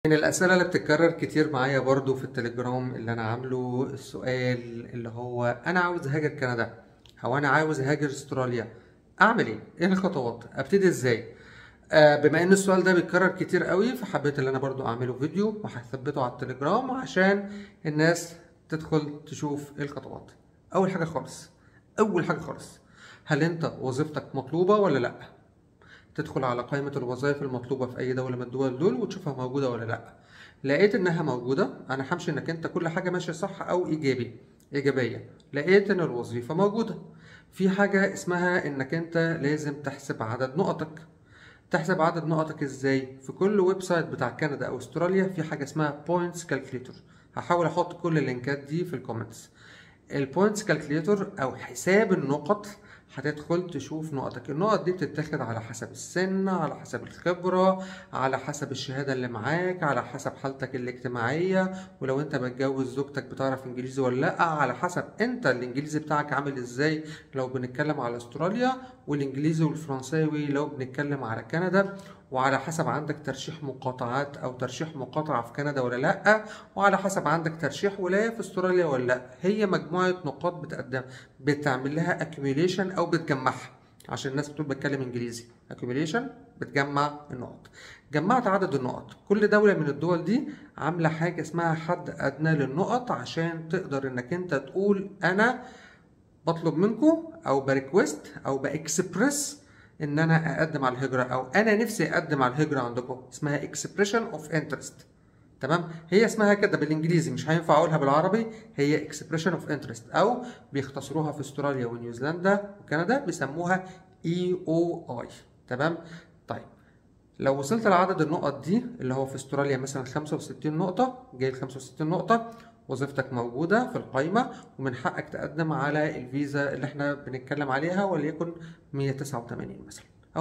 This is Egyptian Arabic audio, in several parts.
من الأسئلة اللي بتتكرر كتير معايا برضو في التليجرام اللي أنا عامله السؤال اللي هو أنا عاوز أهاجر كندا أو أنا عاوز أهاجر أستراليا أعمل إيه؟ إيه الخطوات؟ أبتدي إزاي؟ آه بما إن السؤال ده بيتكرر كتير قوي فحبيت إن أنا برضو أعمله فيديو وهثبته على التليجرام عشان الناس تدخل تشوف إيه الخطوات. أول حاجة خالص أول حاجة خالص هل أنت وظيفتك مطلوبة ولا لأ؟ تدخل على قائمة الوظائف المطلوبة في أي دولة من الدول دول وتشوفها موجودة ولا لأ لقيت إنها موجودة أنا همشي إنك أنت كل حاجة ماشية صح أو إيجابي إيجابية لقيت إن الوظيفة موجودة في حاجة اسمها إنك أنت لازم تحسب عدد نقطك تحسب عدد نقطك إزاي في كل ويب سايت بتاع كندا أو أستراليا في حاجة اسمها بوينتس كالكليتور هحاول أحط كل اللينكات دي في الكومنتس البوينتس كالكليتور أو حساب النقط هتدخل تشوف نقطك النقط دي بتتاخد على حسب السن على حسب الخبرة على حسب الشهادة اللي معاك على حسب حالتك الاجتماعية ولو انت متجوز زوجتك بتعرف انجليزي ولا لا على حسب انت الانجليزي بتاعك عامل ازاي لو بنتكلم على استراليا والانجليزي والفرنساوي لو بنتكلم على كندا وعلى حسب عندك ترشيح مقاطعات او ترشيح مقاطعه في كندا ولا لا وعلى حسب عندك ترشيح ولايه في استراليا ولا لا هي مجموعه نقاط بتقدم بتعمل لها accumulation او بتجمعها عشان الناس بتقول بتكلم انجليزي accumulation بتجمع النقط جمعت عدد النقط كل دولة من الدول دي عاملة حاجة اسمها حد أدنى للنقط عشان تقدر إنك أنت تقول أنا بطلب منكم أو بريكوست أو بإكسبرس ان انا اقدم على الهجره او انا نفسي اقدم على الهجره عندكم اسمها expression of interest تمام هي اسمها كده بالانجليزي مش هينفع اقولها بالعربي هي expression of interest او بيختصروها في استراليا ونيوزيلندا وكندا بيسموها اي او اي تمام طيب لو وصلت لعدد النقط دي اللي هو في استراليا مثلا 65 نقطه جاي ل 65 نقطه وظيفتك موجودة في القائمة ومن حقك تقدم على الفيزا اللي احنا بنتكلم عليها وليكن 189 مثلا أو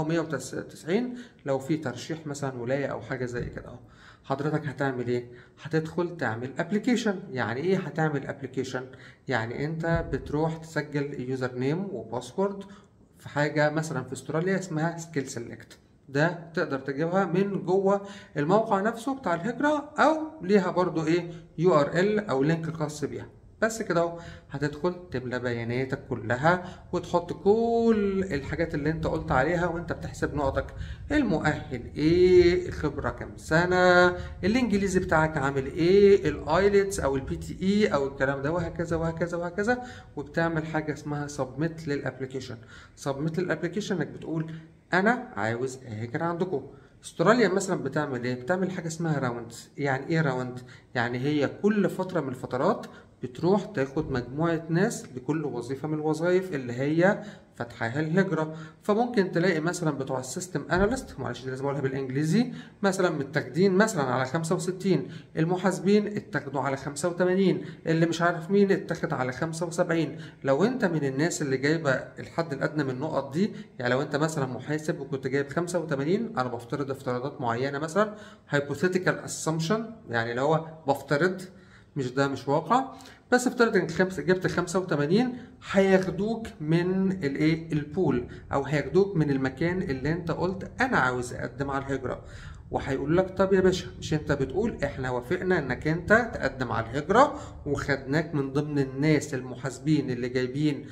190 لو في ترشيح مثلا ولاية أو حاجة زي كده أهو حضرتك هتعمل ايه؟ هتدخل تعمل ابلكيشن يعني ايه هتعمل ابلكيشن؟ يعني انت بتروح تسجل يوزر نيم وباسورد في حاجة مثلا في استراليا اسمها سكيل سيلكت ده تقدر تجيبها من جوه الموقع نفسه بتاع الهجرة او ليها برضو ايه يو ار ال او لينك خاص بيها بس كده اهو هتدخل تملى بياناتك كلها وتحط كل الحاجات اللي انت قلت عليها وانت بتحسب نقطك المؤهل ايه الخبرة كام سنة الانجليزي بتاعك عامل ايه الايلتس او البي تي اي او الكلام ده وهكذا وهكذا وهكذا وبتعمل حاجة اسمها سبميت للابلكيشن سبميت للابلكيشن انك بتقول انا عاوز اهاجر عندكم استراليا مثلا بتعمل ايه بتعمل حاجه اسمها راوند يعني ايه راوند يعني هي كل فتره من الفترات بتروح تاخد مجموعه ناس لكل وظيفه من الوظائف اللي هي فاتحاها الهجره فممكن تلاقي مثلا بتوع السيستم اناليست معلش دي لازم اقولها بالانجليزي مثلا متاخدين مثلا على 65 المحاسبين اتاخدوا على 85 اللي مش عارف مين اتاخد على 75 لو انت من الناس اللي جايبه الحد الادنى من النقط دي يعني لو انت مثلا محاسب وكنت جايب 85 انا بفترض افتراضات معينه مثلا hypothetical assumption يعني اللي هو بفترض مش ده مش واقع بس افترض انك خمس جبت 85 هياخدوك من الايه البول او هياخدوك من المكان اللي انت قلت انا عاوز اقدم على الهجره وهيقول لك طب يا باشا مش انت بتقول احنا وافقنا انك انت تقدم على الهجره وخدناك من ضمن الناس المحاسبين اللي جايبين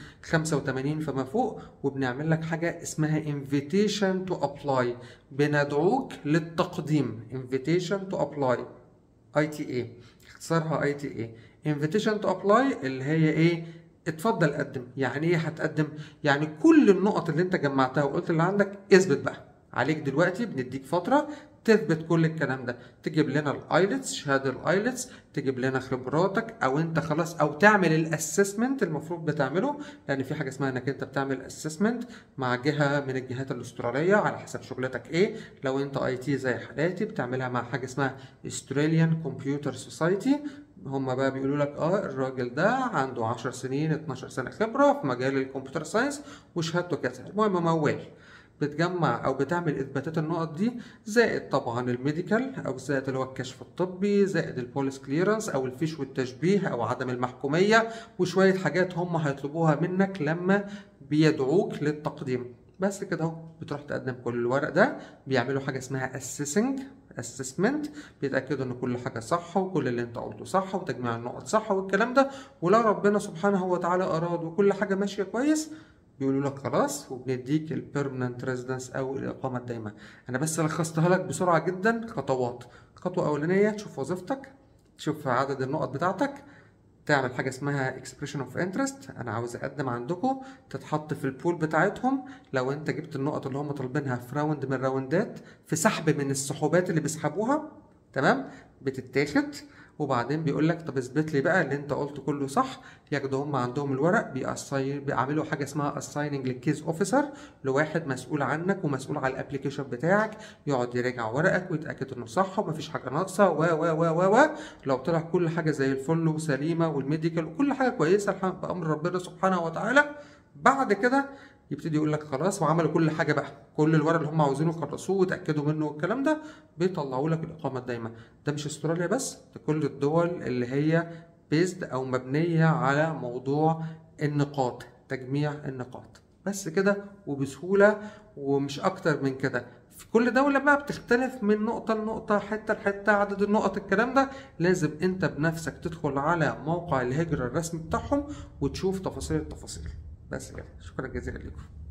85 فما فوق وبنعمل لك حاجه اسمها invitation to apply بندعوك للتقديم invitation to apply اي تي اي اختصارها اي تي اي invitation to apply اللي هي ايه اتفضل قدم يعني ايه هتقدم يعني كل النقط اللي انت جمعتها وقلت اللي عندك اثبت بقى عليك دلوقتي بنديك فتره تثبت كل الكلام ده تجيب لنا الايلتس شهاده الايلتس تجيب لنا خبراتك او انت خلاص او تعمل الاسسمنت المفروض بتعمله لان في حاجه اسمها انك انت بتعمل اسسمنت مع جهه من الجهات الاستراليه على حسب شغلتك ايه لو انت اي تي زي حالاتي بتعملها مع حاجه اسمها استراليان كمبيوتر سوسايتي هم بقى بيقولوا لك اه الراجل ده عنده 10 سنين 12 سنه خبره في مجال الكمبيوتر ساينس وشهادته كذا المهم موال بتجمع او بتعمل اثباتات النقط دي زائد طبعا الميديكال او زائد اللي هو الكشف الطبي زائد البوليس كليرنس او الفيش والتشبيه او عدم المحكوميه وشويه حاجات هم هيطلبوها منك لما بيدعوك للتقديم بس كده اهو بتروح تقدم كل الورق ده بيعملوا حاجه اسمها اسيسنج اسسمنت بيتاكدوا ان كل حاجه صح وكل اللي انت قلته صح وتجميع النقط صح والكلام ده ولو ربنا سبحانه وتعالى اراد وكل حاجه ماشيه كويس بيقولوا لك خلاص وبنديك البيرمننت ريزيدنس او الاقامه الدائمه انا بس لخصتها لك بسرعه جدا خطوات خطوه اولانيه تشوف وظيفتك تشوف عدد النقط بتاعتك تعمل حاجه اسمها اكسبريشن اوف انترست انا عاوز اقدم عندكم تتحط في البول بتاعتهم لو انت جبت النقط اللي هم طالبينها في راوند من الراوندات في سحب من السحوبات اللي بيسحبوها تمام بتتاخد وبعدين بيقول لك طب اثبت لي بقى اللي انت قلته كله صح ياخدوا هم عندهم الورق بيأصي بيعملوا حاجه اسمها اسايننج للكيس اوفيسر لواحد مسؤول عنك ومسؤول على الابلكيشن بتاعك يقعد يراجع ورقك ويتاكد انه صح ومفيش حاجه ناقصه و و و و و لو طلع كل حاجه زي الفل وسليمه والميديكال وكل حاجه كويسه الحمد بامر ربنا سبحانه وتعالى بعد كده يبتدي يقول لك خلاص وعملوا كل حاجه بقى كل الورق اللي هم عاوزينه خلصوه وتاكدوا منه والكلام ده بيطلعوا لك الاقامه الدايمه ده مش استراليا بس ده كل الدول اللي هي بيزد او مبنيه على موضوع النقاط تجميع النقاط بس كده وبسهوله ومش اكتر من كده في كل دولة بقى بتختلف من نقطة لنقطة حتة لحتة عدد النقط الكلام ده لازم انت بنفسك تدخل على موقع الهجرة الرسمي بتاعهم وتشوف تفاصيل التفاصيل بس كده شكرا جزيلا لكم